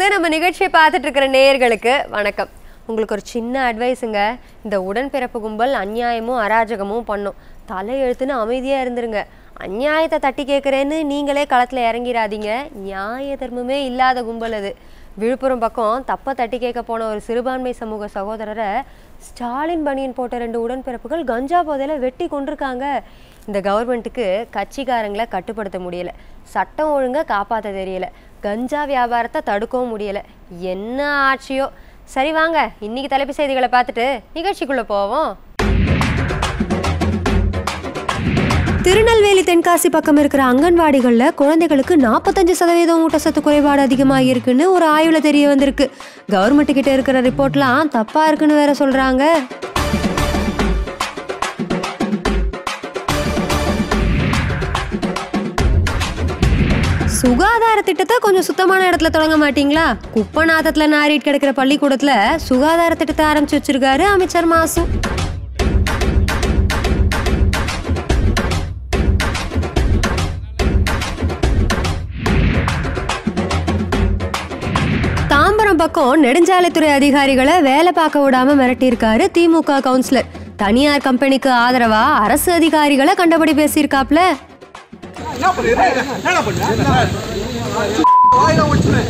இருந்து நம்ம நிகழ்ச்சியை பார்த்துட்டு இருக்கிற நேயர்களுக்கு வணக்கம் உங்களுக்கு ஒரு சின்ன அட்வைஸுங்க இந்த உடன்பிறப்பு கும்பல் அநியாயமும் அராஜகமும் பண்ணும் தலையெழுத்துன்னு அமைதியாக இருந்துருங்க அநியாயத்தை தட்டி கேட்குறேன்னு நீங்களே களத்தில் இறங்கிடாதீங்க நியாய தர்மமே இல்லாத கும்பல் அது விழுப்புரம் பக்கம் தப்பை தட்டி கேட்க போன ஒரு சிறுபான்மை சமூக சகோதரரை ஸ்டாலின் பனியன் போட்ட ரெண்டு உடன்பிறப்புகள் கஞ்சா போதையில வெட்டி கொண்டிருக்காங்க இந்த கவர்மெண்ட்டுக்கு கட்சிக்காரங்களை கட்டுப்படுத்த முடியல சட்டம் ஒழுங்கை காப்பாற்ற தெரியல கஞ்சா வியாபாரத்தை தடுக்கவும் முடியல என்ன ஆட்சியோ சரி வாங்க இன்னைக்கு தலைப்பு செய்திகளை பார்த்துட்டு நிகழ்ச்சிக்குள்ள போவோம் திருநெல்வேலி தென்காசி பக்கம் இருக்கிற அங்கன்வாடிகளில் குழந்தைகளுக்கு நாற்பத்தஞ்சு சதவீதம் ஊட்டச்சத்து குறைபாடு அதிகமாக இருக்குன்னு ஒரு ஆய்வில் தெரிய வந்திருக்கு கவர்மெண்ட் கிட்ட இருக்கிற ரிப்போர்ட்லாம் தப்பா இருக்குன்னு வேற சொல்றாங்க சுகாதார திட்டத்தை கொஞ்சம் சுத்தமான இடத்துல தொடங்க மாட்டீங்களா குப்பை நாத்தத்துல நாரிட்டு கிடக்கிற பள்ளிக்கூடத்துல சுகாதார திட்டத்தை ஆரம்பிச்சு வச்சிருக்காரு அமைச்சர் மாசு தாம்பரம் பக்கம் நெடுஞ்சாலைத்துறை அதிகாரிகளை வேலை பார்க்க விடாம மிரட்டியிருக்காரு திமுக கவுன்சிலர் தனியார் கம்பெனிக்கு ஆதரவா அரசு அதிகாரிகளை கண்டபடி பேசியிருக்காப்ல என்ன பண்ணுற என்ன பண்ண வாயில ஒட்டுறேன்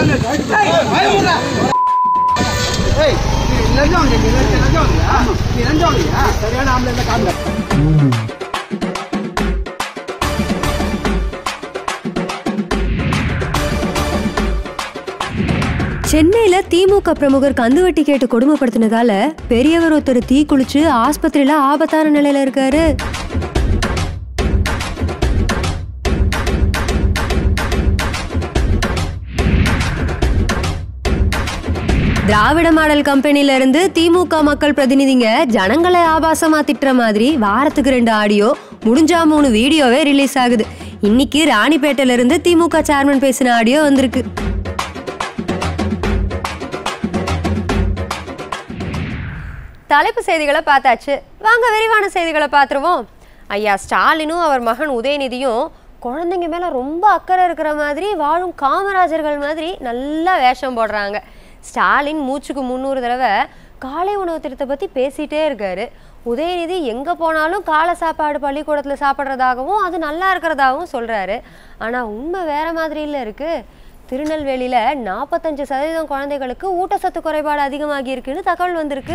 ஏய் நீ லஞ்சம் வாங்க, நீ லஞ்சம் லஞ்சம் வாங்கியா? நீ லஞ்சம் வாங்கியா? சரியான ஆம்பளை இருந்தா காமிங்க. சென்னையில திமுக பிரமுகர் கந்துவட்டி கேட்டு கொடுமைப்படுத்தினதால பெரியவர் ஒருத்தர் தீ குளிச்சு ஆஸ்பத்திரியில ஆபத்தான நிலையில இருக்காரு திராவிட மாடல் கம்பெனில இருந்து திமுக மக்கள் பிரதிநிதிங்க ஜனங்களை ஆபாசமா திட்டுற மாதிரி வாரத்துக்கு ரெண்டு ஆடியோ முடிஞ்சா மூணு வீடியோவே ரிலீஸ் ஆகுது இன்னைக்கு ராணிப்பேட்டையில இருந்து திமுக சேர்மன் பேசின ஆடியோ வந்திருக்கு தலைப்பு செய்திகளை பார்த்தாச்சு வாங்க விரிவான செய்திகளை பார்த்துருவோம் ஐயா ஸ்டாலினும் அவர் மகன் உதயநிதியும் குழந்தைங்க மேலே ரொம்ப அக்கறை இருக்கிற மாதிரி வாழும் காமராஜர்கள் மாதிரி நல்லா வேஷம் போடுறாங்க ஸ்டாலின் மூச்சுக்கு முந்நூறு தடவை காலை உணவு திட்டத்தை பற்றி பேசிகிட்டே இருக்காரு உதயநிதி எங்கே போனாலும் காலை சாப்பாடு பள்ளிக்கூடத்தில் சாப்பிட்றதாகவும் அது நல்லா இருக்கிறதாகவும் சொல்கிறாரு ஆனால் உண்மை வேற மாதிரி இல்லை இருக்குது திருநெல்வேலியில் நாற்பத்தஞ்சு சதவீதம் குழந்தைகளுக்கு ஊட்டச்சத்து குறைபாடு அதிகமாகி இருக்குன்னு தகவல் வந்திருக்கு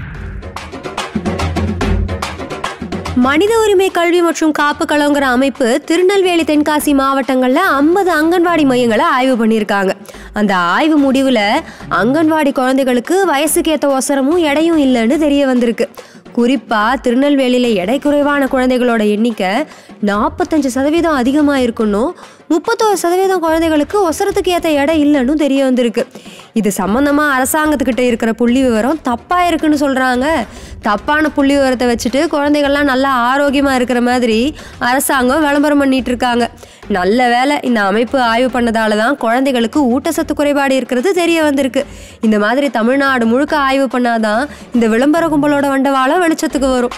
மனித உரிமை கல்வி மற்றும் காப்பு களங்கிற அமைப்பு திருநெல்வேலி தென்காசி மாவட்டங்களில் ஐம்பது அங்கன்வாடி மையங்களை ஆய்வு பண்ணியிருக்காங்க அந்த ஆய்வு முடிவில் அங்கன்வாடி குழந்தைகளுக்கு வயசுக்கு ஏற்ற ஒசரமும் எடையும் இல்லைன்னு தெரிய வந்திருக்கு குறிப்பாக திருநெல்வேலியில் எடை குறைவான குழந்தைகளோட எண்ணிக்கை நாற்பத்தஞ்சு சதவீதம் அதிகமாக இருக்கணும் முப்பத்தோரு சதவீதம் குழந்தைகளுக்கு ஒசரத்துக்கு ஏற்ற எடை இல்லைன்னு தெரிய வந்திருக்கு இது சம்மந்தமாக அரசாங்கத்துக்கிட்ட இருக்கிற புள்ளி விவரம் தப்பாக இருக்குன்னு சொல்கிறாங்க தப்பான புள்ளி விவரத்தை வச்சுட்டு குழந்தைகள்லாம் நல்லா ஆரோக்கியமாக இருக்கிற மாதிரி அரசாங்கம் விளம்பரம் பண்ணிட்டு இருக்காங்க நல்ல வேலை இந்த அமைப்பு ஆய்வு பண்ணதால தான் குழந்தைகளுக்கு ஊட்டச்சத்து குறைபாடு இருக்கிறது தெரிய வந்திருக்கு இந்த மாதிரி தமிழ்நாடு முழுக்க ஆய்வு பண்ணாதான் இந்த விளம்பர கும்பலோட வண்டவாளம் வெளிச்சத்துக்கு வரும்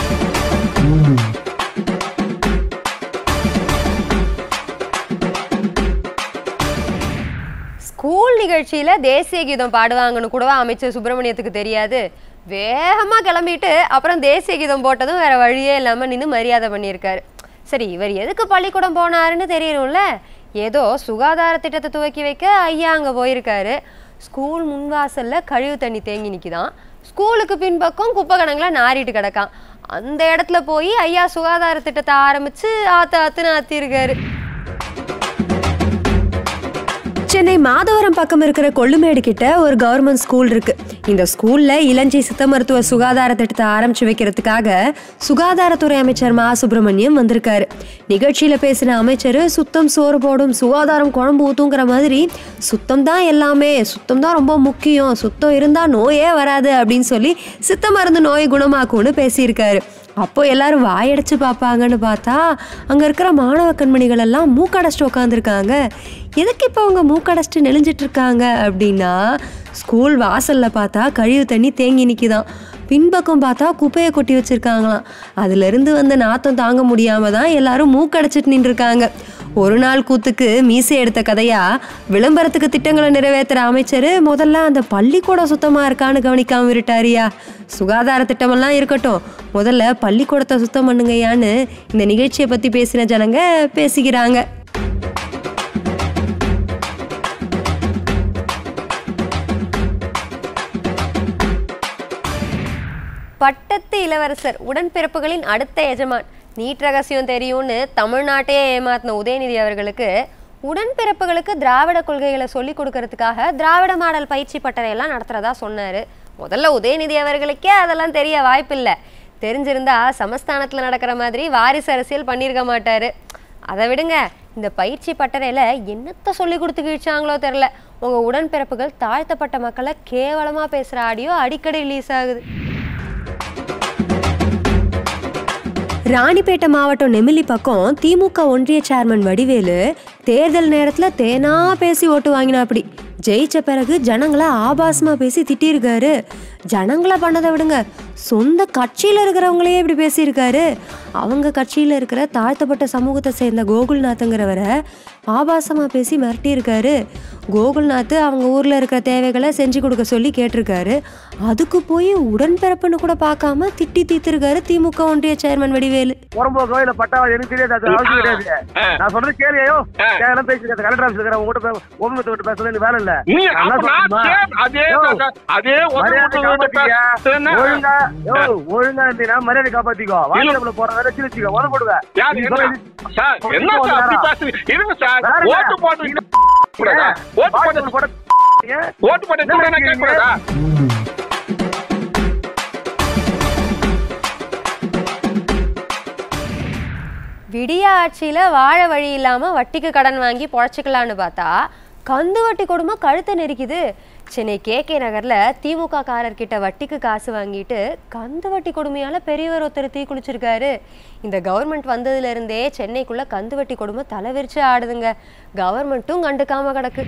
ஸ்கூல் நிகழ்ச்சியில் தேசிய கீதம் பாடுவாங்கன்னு கூடவா அமைச்சர் சுப்பிரமணியத்துக்கு தெரியாது வேகமாக கிளம்பிட்டு அப்புறம் தேசிய கீதம் போட்டதும் வேற வழியே இல்லாமல் நின்று மரியாதை பண்ணியிருக்காரு சரி இவர் எதுக்கு பள்ளிக்கூடம் போனாருன்னு தெரியணும்ல ஏதோ சுகாதார திட்டத்தை துவக்கி வைக்க ஐயா அங்கே போயிருக்காரு ஸ்கூல் முன்வாசல்ல கழிவு தண்ணி தேங்கி நிற்கிதான் ஸ்கூலுக்கு பின்பக்கம் குப்பை கணங்கில் நாறிட்டு கிடக்கான் அந்த இடத்துல போய் ஐயா சுகாதார திட்டத்தை ஆரம்பிச்சு ஆத்து ஆத்துன்னு ஆத்திருக்காரு சென்னை மாதவரம் பக்கம் இருக்கிற கொள்ளுமேடு கிட்ட ஒரு கவர்மெண்ட் ஸ்கூல் இருக்கு இந்த ஸ்கூல்ல இளஞ்சி சித்த மருத்துவ சுகாதார திட்டத்தை ஆரம்பிச்சு வைக்கிறதுக்காக சுகாதாரத்துறை அமைச்சர் மா சுப்பிரமணியம் வந்திருக்காரு நிகழ்ச்சியில பேசின அமைச்சர் சுத்தம் சோறு போடும் சுகாதாரம் குழம்பு ஊத்துங்கிற மாதிரி சுத்தம் தான் எல்லாமே சுத்தம் தான் ரொம்ப முக்கியம் சுத்தம் இருந்தா நோயே வராது அப்படின்னு சொல்லி சித்த மருந்து நோயை குணமாக்கும்னு பேசியிருக்காரு அப்போ எல்லாரும் வாயடைச்சு பார்ப்பாங்கன்னு பார்த்தா அங்க இருக்கிற மாணவ கண்மணிகள் எல்லாம் மூக்கடைச்சிட்டு உட்காந்துருக்காங்க எதுக்கு இப்போ அவங்க மூக்கடைச்சிட்டு நெளிஞ்சிட்டு இருக்காங்க அப்படின்னா ஸ்கூல் வாசல்ல பார்த்தா கழிவு தண்ணி தேங்கி நிற்கிதான் பின்பக்கம் பார்த்தா குப்பையை கொட்டி வச்சிருக்காங்களாம் அதுல இருந்து வந்த நாத்தம் தாங்க முடியாம தான் எல்லாரும் மூக்கடைச்சிட்டு நின்றுருக்காங்க ஒரு நாள் கூத்துக்கு மீசை எடுத்த கதையா விளம்பரத்துக்கு திட்டங்களை நிறைவேற்றுற அமைச்சர் முதல்ல அந்த பள்ளிக்கூடம் சுத்தமா இருக்கான்னு கவனிக்காம விட்டாரியா சுகாதார திட்டமெல்லாம் இருக்கட்டும் முதல்ல பள்ளிக்கூடத்தை சுத்தம் பண்ணுங்கய்யான்னு இந்த நிகழ்ச்சியை பத்தி பேசின ஜனங்க பேசிக்கிறாங்க பட்டத்து இளவரசர் உடன்பிறப்புகளின் அடுத்த எஜமான் நீட் ரகசியம் தெரியும்னு தமிழ்நாட்டையே ஏமாத்தின உதயநிதி அவர்களுக்கு உடன்பிறப்புகளுக்கு திராவிட கொள்கைகளை சொல்லி கொடுக்கறதுக்காக திராவிட மாடல் பயிற்சி பட்டறையெல்லாம் நடத்துறதா சொன்னாரு முதல்ல உதயநிதி அவர்களுக்கே அதெல்லாம் தெரிய வாய்ப்பில்லை தெரிஞ்சிருந்தா சமஸ்தானத்தில் நடக்கிற மாதிரி வாரிசு அரசியல் பண்ணியிருக்க மாட்டாரு அதை விடுங்க இந்த பயிற்சி பட்டறையில என்னத்த சொல்லி கொடுத்து கிழிச்சாங்களோ தெரில உங்க உடன்பிறப்புகள் தாழ்த்தப்பட்ட மக்களை கேவலமா பேசுற ஆடியோ அடிக்கடி ரிலீஸ் ஆகுது ராணிப்பேட்டை மாவட்டம் நெமிலி பக்கம் திமுக ஒன்றிய சேர்மன் வடிவேலு தேர்தல் நேரத்துல தேனா பேசி ஓட்டு வாங்கினாப்படி ஜெயிச்ச பிறகு ஜனங்களை ஆபாசமா பேசி திட்டியிருக்காரு ஜனங்களை பண்ணதை விடுங்க சொந்த கட்சியில இருக்கிறவங்களையே இப்படி பேசியிருக்காரு அவங்க கட்சியில இருக்கிற தாழ்த்தப்பட்ட சமூகத்தை சேர்ந்த கோகுல்நாத்துங்கிறவரை ஆபாசமா பேசி மிரட்டியிருக்காரு கோகுல்நாத் அவங்க ஊர்ல இருக்கிற தேவைகளை செஞ்சு கொடுக்க சொல்லி கேட்டிருக்காரு அதுக்கு போய் உடன்பிறப்புன்னு கூட பார்க்காம திட்டி தீர்த்திருக்காரு திமுக ஒன்றிய சேர்மன் வடிவேலு உடம்பு கோயில பட்டாவது எனக்கு தெரியாது அது அவசியம் கிடையாது நான் சொல்றது கேளியோ கேட்கலாம் பேசி கலெக்டர் ஆஃபீஸ் இருக்கிற உங்ககிட்ட உங்ககிட்ட விட்டு பேசுறது எனக்கு வேலை இல்ல நீ நான் என்ன அப்ப நான் சொல்லணுமா? சேம் அதே யோ, தான் அதே ஒரு மரியாதை வீட்டு வீட்டு காப்பாத்திக்கியா? பேசுனா, ஒழுங்கா யோ, ஒழுங்கா இருந்தீங்கன்னா மரியாதை காப்பாத்திக்கோ வாட்ஸ்அப்ல போற வேலை வச்சு வச்சுக்கோ உதவ போடுவேன் யார் என்ன? சார் என்ன சார் அப்படி பேசுறீங்க இருங்க சார் வேற என்ன? ஓட்டு போட்டு கூடாதா? ஓட்டு போட்டு போட ஓட்டு போட்டு கூட நான் கேட்க கூடாதா விடிய ஆட்சியில வாழ வழி இல்லாம வட்டிக்கு கடன் வாங்கி பொழைச்சிக்கலான்னு பார்த்தா கந்து வட்டி கொடுமை கழுத்தை நெரிக்குது சென்னை கே கே நகர்ல திமுக காரர்கிட்ட வட்டிக்கு காசு வாங்கிட்டு கந்து வட்டி கொடுமையால பெரியவர் ஒருத்தர் தீ குளிச்சிருக்காரு இந்த கவர்மெண்ட் வந்ததுல இருந்தே சென்னைக்குள்ள கந்து வட்டி கொடுமை தலைவிரிச்சு ஆடுதுங்க கவர்மெண்ட்டும் கண்டுக்காம கிடக்கு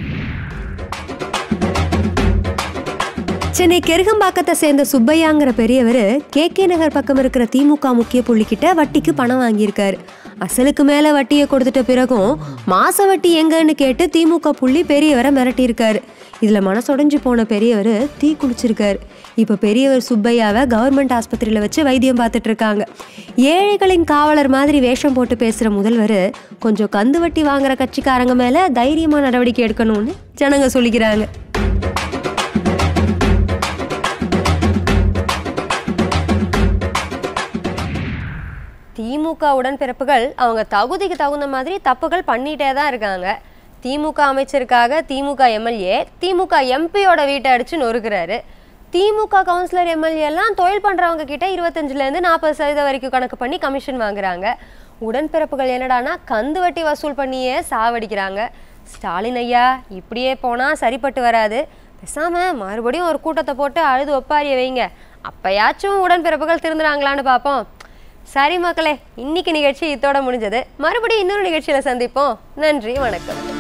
சென்னை கெருகம்பாக்கத்தை சேர்ந்த சுப்பையாங்கிற பெரியவர் கே கே நகர் பக்கம் இருக்கிற திமுக முக்கிய புள்ளிக்கிட்ட வட்டிக்கு பணம் வாங்கியிருக்காரு அசலுக்கு மேல வட்டியை கொடுத்துட்ட பிறகும் மாச வட்டி எங்கன்னு கேட்டு திமுக புள்ளி பெரியவரை மிரட்டியிருக்காரு இதுல மனசொடைஞ்சு போன பெரியவர் தீ குளிச்சிருக்காரு இப்ப பெரியவர் சுப்பையாவை கவர்மெண்ட் ஆஸ்பத்திரியில வச்சு வைத்தியம் பார்த்துட்டு இருக்காங்க ஏழைகளின் காவலர் மாதிரி வேஷம் போட்டு பேசுற முதல்வர் கொஞ்சம் கந்து வட்டி வாங்குற கட்சிக்காரங்க மேல தைரியமா நடவடிக்கை எடுக்கணும்னு ஜனங்க சொல்லிக்கிறாங்க திமுக உடன்பிறப்புகள் அவங்க தகுதிக்கு தகுந்த மாதிரி தப்புகள் பண்ணிட்டே தான் இருக்காங்க திமுக அமைச்சருக்காக திமுக எம்எல்ஏ திமுக எம்பியோட வீட்டை அடிச்சு நொறுக்கிறாரு திமுக கவுன்சிலர் எம்எல்ஏ எல்லாம் தொழில் பண்றவங்க கிட்ட இருபத்தஞ்சுலேருந்து நாற்பது சதவீதம் வரைக்கும் கணக்கு பண்ணி கமிஷன் வாங்குறாங்க உடன்பிறப்புகள் என்னடானா கந்து வட்டி வசூல் பண்ணியே சாவடிக்கிறாங்க ஸ்டாலின் ஐயா இப்படியே போனா சரிப்பட்டு வராது பேசாம மறுபடியும் ஒரு கூட்டத்தை போட்டு அழுது ஒப்பாரிய வைங்க அப்பயாச்சும் உடன்பிறப்புகள் திருந்துறாங்களான்னு பார்ப்போம் சரி மக்களே இன்னைக்கு நிகழ்ச்சி இதோட முடிஞ்சது மறுபடியும் இன்னொரு நிகழ்ச்சியில சந்திப்போம் நன்றி வணக்கம்